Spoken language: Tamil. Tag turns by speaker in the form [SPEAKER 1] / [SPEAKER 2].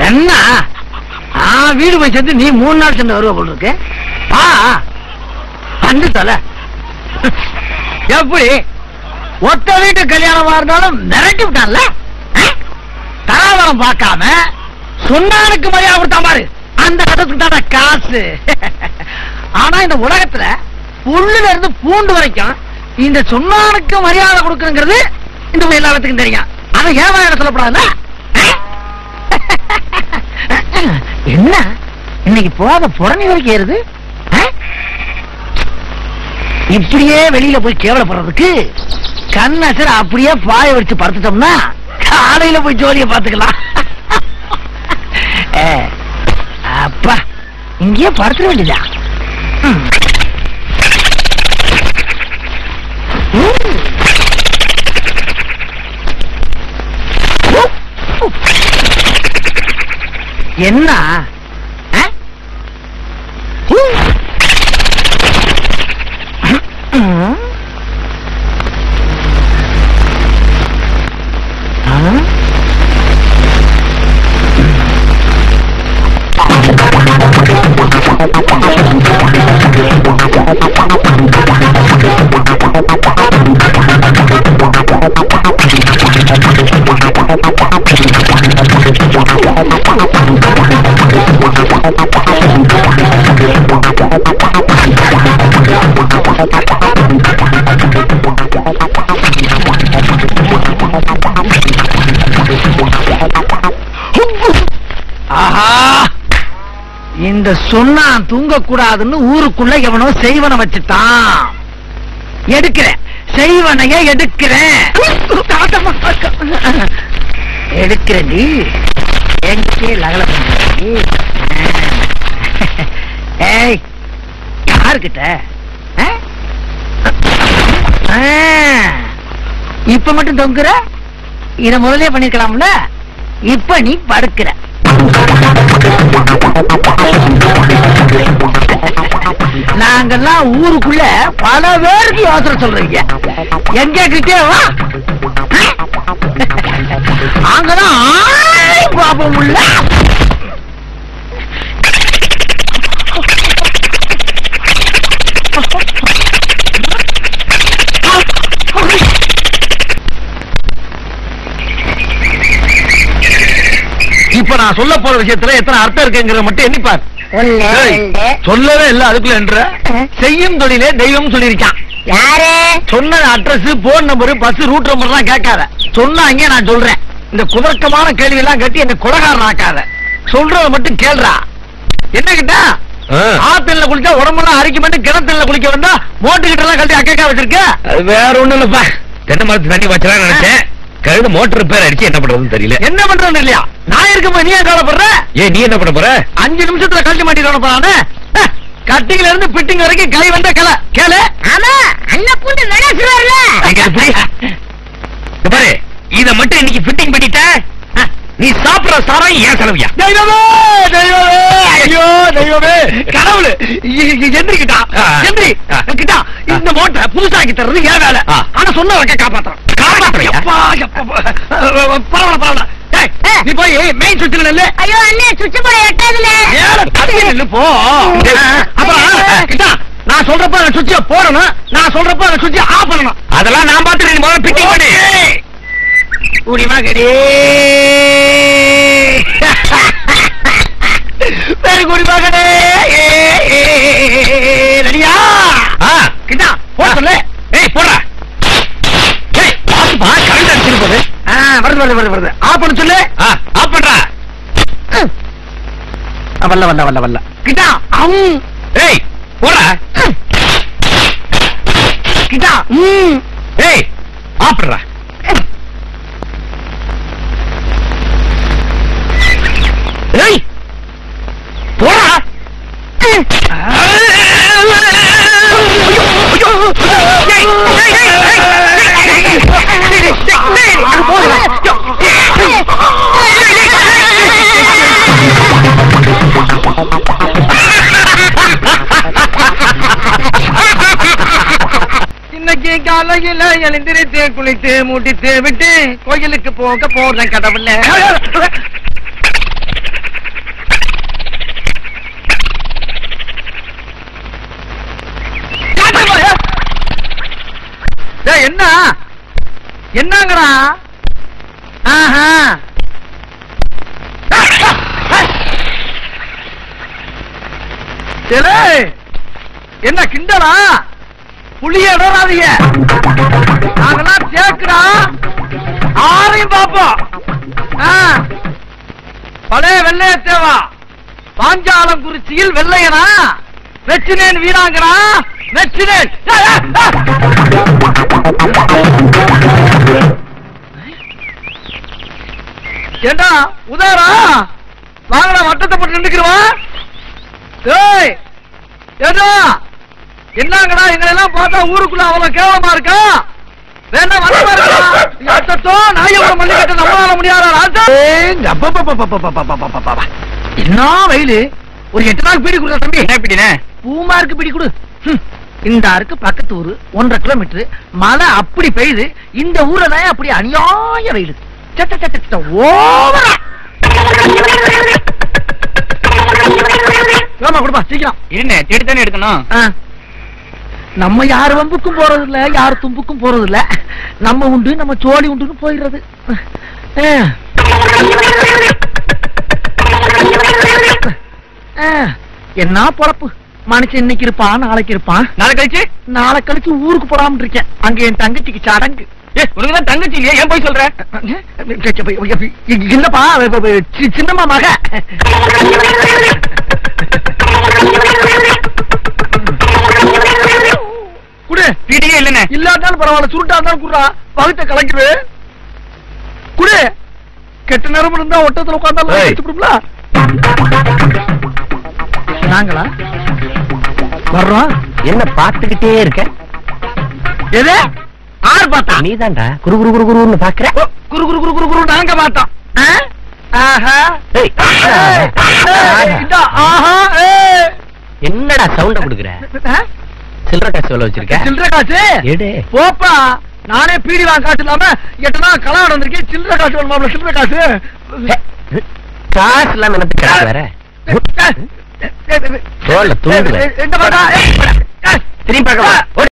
[SPEAKER 1] என்ன ஆ வீடு போய் சேர்ந்து நீ மூணு நாள் சென்று வருவ போல் இருக்கு ஆ வந்து தொலை எப்படி ஒத்த வீட்டு கல்யாணமா இருந்தாலும் மிரட்டி விட்டான்ல ஆ? தராதரம் பார்க்காம சொன்னானுக்கு மரியாதை கொடுத்தா பாரு அந்த கட்டத்துக்கு தான காசு ஆனா இந்த உலகத்துல புல்லுல இருந்து பூண்டு வரைக்கும் இந்த சொன்னானுக்கு மரியாதை கொடுக்கணுங்கிறது இந்த எல்லாத்துக்கும் தெரியும் அதை ஏன் சொல்லப்படாதுல்ல ஆ? என்ன இன்னைக்கு போத புறணி வரைக்கும் ஏறுது ஆ? இப்படியே வெளியில போய் கேவலப்படுறதுக்கு கண்ணசர் அப்படியே பாய வச்சு படுத்துட்டோம்னா காலையில போய் ஜோலிய பாத்துக்கலாம் ஏ, அப்பா இங்கேயே படுத்துட வேண்டியதா ம். ம். என்ன ஆ? ம். ம். ஆ? ஆஹா இந்த சொன்னான் தூங்கக்கூடாதுன்னு ஊருக்குள்ள எவனோ செய்வன வச்சுட்டான் எடுக்கிறேன் செய்வனைய எடுக்கிறேன் எடுக்கிறேன்டி எங்கே லகல பண்றடி ஏய் யாருக்கிட்ட ஆ? ஆ, இப்ப மட்டும் தொங்குற இத முதலே பண்ணிருக்கலாம்ல இப்ப நீ படுக்கிற நாங்கெல்லாம் ஊருக்குள்ள பல பேருக்கு யோசனை சொல்றீங்க எங்க கிட்டே வா அங்கதான் ஆய் பாப்போம் உள்ள இப்ப நான் சொல்ல போற விஷயத்துல எத்தனை அர்த்தம் இருக்குங்கிறத மட்டும் எண்ணிப்பார்
[SPEAKER 2] ஒண்ணு
[SPEAKER 1] ஏய்,
[SPEAKER 2] ரெண்டு
[SPEAKER 1] சொல்லவே இல்ல அதுக்குள்ள என்ற செய்யும் தொழிலே தெய்வம் சொல்லியிருக்கான்
[SPEAKER 2] யாரு
[SPEAKER 1] சொன்ன address phone number bus route number எல்லாம் கேட்காத சொன்னாங்க நான் சொல்றேன் இந்த குதர்க்கமான கேள்வி எல்லாம் கட்டி என்ன குலகாரன் ஆக்காத சொல்றத மட்டும் கேள்றா என்ன கிட்ட ஆத்துல குளிச்சா உடம்பெல்லாம் அரிக்க மாட்டேன் கிணத்துல குளிக்க வந்தா மோட்டு கிட்ட எல்லாம் கட்டி அக்கா வச்சிருக்க
[SPEAKER 3] அது வேற ஒண்ணும் இல்லப்பா தென்னை மரத்து தண்ணி வச்சலாம் நினைச்சேன் கழுது மோட்டர் ரிப்பேர் அடிச்சு என்ன பண்றதுன்னு தெரியல
[SPEAKER 1] என்ன பண்றேன்னு இல்லையா நான் இருக்கும்போது நீ ஏன் கவலைப்படுற
[SPEAKER 3] ஏன் நீ என்ன பண்ண போற
[SPEAKER 1] அஞ்சு நிமிஷத்துல கழட்டி மாட்டிட்டு போறானே கட்டிங்ல இருந்து பிட்டிங் வரைக்கும் கை வந்த கலை கேளு
[SPEAKER 2] ஆமா அண்ணா பூண்டு விளையாடுவார்ல
[SPEAKER 3] எங்க இது புடி. இங்க பாரு இத மட்டும் இன்னைக்கு ஃபிட்டிங் பண்ணிட்ட நீ சாப்பிடுற சாரம் ஏன் செலவியா
[SPEAKER 1] தெய்வமே தெய்வமே ஐயோ தெய்வமே கடவுளு எந்திரிக்கிட்டா
[SPEAKER 3] ஆ.
[SPEAKER 1] எந்திரி
[SPEAKER 3] ஆ.
[SPEAKER 1] கிட்டா இந்த மோட்டை புதுசாக்கி தர்றது ஏன் வேலை
[SPEAKER 3] ஆ.
[SPEAKER 1] ஆனா சொன்ன வைக்க காப்பாத்துறோம்
[SPEAKER 3] காப்பாத்துறியா?
[SPEAKER 1] எப்பா, எப்பா, பரவாயில்ல பரவாயில்ல ஏய், நீ போய் மெயின் சுவிட்சில் நில்லு
[SPEAKER 2] ஐயோ அண்ணே சுவிட்ச் போட எட்டாதுல
[SPEAKER 1] மேல தள்ளி நில்லு போ அப்புறம் கிட்டா நான் சொல்றப்ப அந்த சுவிட்ச போடணும் நான் சொல்றப்ப அந்த சுவிட்ச ஆஃப் பண்ணணும்
[SPEAKER 3] அதெல்லாம் நான் பாத்துட்டு நீ முதல்ல ஃபிட்டிங் பண்ணு
[SPEAKER 1] குடிமகனே பெரு குடிமகனே ரெடியா
[SPEAKER 3] ஆ,
[SPEAKER 1] கிட்டா போட சொல்லு
[SPEAKER 3] ஏய் போடுறா ஏய் பாத்துப்பா கரண்ட் அடிச்சிட்டு போகுது
[SPEAKER 1] ஆ, வருது வருது வருது வருது ஆஃப் பண்ண சொல்லு
[SPEAKER 3] ஆ, ஆஃப் பண்றா
[SPEAKER 1] ஆ, வல்ல வல்ல வல்ல வல்ல கிட்டா அம்
[SPEAKER 3] ஏய் போடுறா
[SPEAKER 1] கிட்டா ம்
[SPEAKER 3] ஏய் ஆஃப் பண்றா
[SPEAKER 1] ஏய் போடா இன்னைக்கு காலையில எழுந்திருத்து குளித்து மூட்டித்து விட்டு கோயிலுக்கு போக போறேன் கடவுள என்னங்கடா ஆஹா டேய், என்ன கிண்டலா புளிய இடறாதீங்க நாங்கெல்லாம் கேக்குறா ஆரையும் பாப்போம் ஆ. பழைய வெள்ளைய தேவா பாஞ்சாலம் குறிச்சியில் வெள்ளையனா வெற்றினேன் வீராங்கனா வெற்றினேன் ஏய், ஏய், ஏய். ஏண்டா உதாரா வாங்கடா வட்டத்தை போட்டு நின்றுக்கிறவா ஏய் ஏண்டா என்னங்கடா எங்களை எல்லாம் பார்த்தா ஊருக்குள்ள அவ்வளவு கேவலமா இருக்கா வேணா வந்து பாருங்க அத்தோ நாயோட மல்லிகட்ட நம்மளால முடியாதா ராஜா என்ன வெயிலு ஒரு எட்டு நாள் பீடி கொடுத்த தம்பி
[SPEAKER 3] என்ன இப்படினே
[SPEAKER 1] பூமாருக்கு பிடி கொடு ஹம். இந்த ஆருக்கு பக்கத்து ஊரு ஒன்றரை கிலோமீட்டர் மழை அப்படி பெய்யுது இந்த ஊர்ல தான் அப்படி அநியாய வெயிலு சட்ட சட்ட சட்ட ஓவரா ஏமா கொடுப்பா சீக்கிரம்
[SPEAKER 3] இருண்ணே தேடி தானே எடுக்கணும்
[SPEAKER 1] ஆ. நம்ம யார் வம்புக்கும் போறது இல்ல யார் தும்புக்கும் போறது இல்ல நம்ம உண்டு நம்ம சோழி உண்டுன்னு போயிடுறது ஆ. ஆ. என்ன பொழப்பு மனுஷன் இன்னைக்கு இருப்பான் நாளைக்கு இருப்பான்
[SPEAKER 3] நாளை கழிச்சு
[SPEAKER 1] நாளை கழிச்சு ஊருக்கு போடாம இருக்கேன் அங்க என் தங்கச்சிக்கு சடங்கு
[SPEAKER 3] ஏ உனக்கு தான் தங்கச்சி இல்லையா ஏன் போய் சொல்ற
[SPEAKER 1] இல்லப்பா சி- சின்னம்மா மக குடு
[SPEAKER 3] பீடியே இல்லண்ணே
[SPEAKER 1] இல்லாட்டாலும் பரவாயில்ல சுருட்டா இருந்தாலும் குடுறா பகுத்த கலக்குது குடு கெட்ட நேரம் இருந்தா ஒட்டத்துல உட்காந்தாலும்
[SPEAKER 3] ஏய்.
[SPEAKER 1] வச்சுப்படுங்களா நாங்களா வர்றோம்
[SPEAKER 3] என்ன பாத்துக்கிட்டே இருக்க
[SPEAKER 1] எது ஆர் பார்த்தா
[SPEAKER 3] நீதான்டா குரு குரு குரு குருன்னு பாக்குற
[SPEAKER 1] ஓ, குரு குரு குரு குரு குரு நாங்க பார்த்தோம் ஆ? ஆஹா
[SPEAKER 3] ஏய்.
[SPEAKER 1] ஏய், ஏய், இதா, ஆஹா ஏய்.
[SPEAKER 3] என்னடா சவுண்ட குடுக்குற
[SPEAKER 1] ஆ?
[SPEAKER 3] சில்லற காசு எவ்வளவு வச்சிருக்க
[SPEAKER 1] சில்லறை காசு
[SPEAKER 3] எடு
[SPEAKER 1] போப்பா நானே பீடி வாங்க காசு இல்லாம எட்டனா கலாட வந்திருக்கேன் சில்லறை காசு வேணுமா சில்லறை காசு
[SPEAKER 3] காசு இல்லாம எனக்கு கிடக்கு வேற தோல்ல தூங்குல
[SPEAKER 1] எங்க பாக்கா
[SPEAKER 3] திரும்பி பார்க்க வா.